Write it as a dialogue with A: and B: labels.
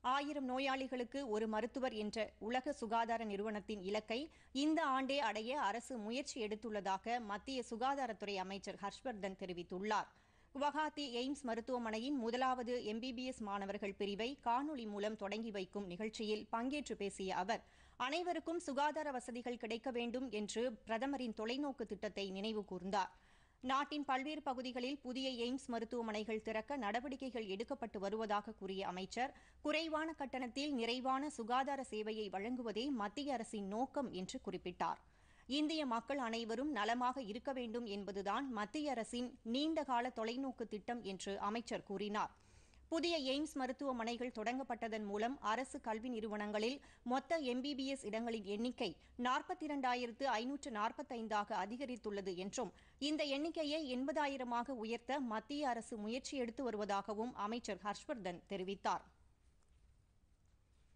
A: ஆயிரம் நோயாளிகளுக்கு ஒரு மருத்துவர் என்ற உலக சுகாதார நிறுவனத்தின் இலக்கை இந்த ஆண்டே அடைய அரசு முயற்சி எடுத்துள்ளதாக மத்திய சுகாதாரத்துறை அமைச்சர் ஹர்ஷ்வர்தன் தெரிவித்துள்ளார் குவஹாத்தி எய்ம்ஸ் மருத்துவமனையின் முதலாவது எம்பிபிஎஸ் மாணவர்கள் பிரிவை காணொலி மூலம் தொடங்கி வைக்கும் நிகழ்ச்சியில் பங்கேற்று பேசிய அவர் அனைவருக்கும் சுகாதார வசதிகள் கிடைக்க வேண்டும் என்று பிரதமரின் தொலைநோக்கு திட்டத்தை நினைவு கூர்ந்தார் நாட்டின் பல்வேறு பகுதிகளில் புதிய எய்ம்ஸ் மருத்துவமனைகள் திறக்க நடவடிக்கைகள் எடுக்கப்பட்டு வருவதாக கூறிய அமைச்சர் குறைவான கட்டணத்தில் நிறைவான சுகாதார சேவையை வழங்குவதே மத்திய அரசின் நோக்கம் என்று குறிப்பிட்டார் இந்திய மக்கள் அனைவரும் நலமாக இருக்க வேண்டும் என்பதுதான் மத்திய அரசின் நீண்டகால தொலைநோக்கு திட்டம் என்று அமைச்சர் கூறினார் புதிய எய்ம்ஸ் மருத்துவமனைகள் தொடங்கப்பட்டதன் மூலம் அரசு கல்வி நிறுவனங்களில் மொத்த எம்பிபிஎஸ் இடங்களின் எண்ணிக்கை நாற்பத்தி இரண்டாயிரத்து ஐநூற்று நாற்பத்தைந்தாக அதிகரித்துள்ளது என்றும் இந்த எண்ணிக்கையை எண்பதாயிரமாக உயர்த்த மத்திய அரசு முயற்சி எடுத்து வருவதாகவும் அமைச்சர் ஹர்ஷ்வர்தன் தெரிவித்தார்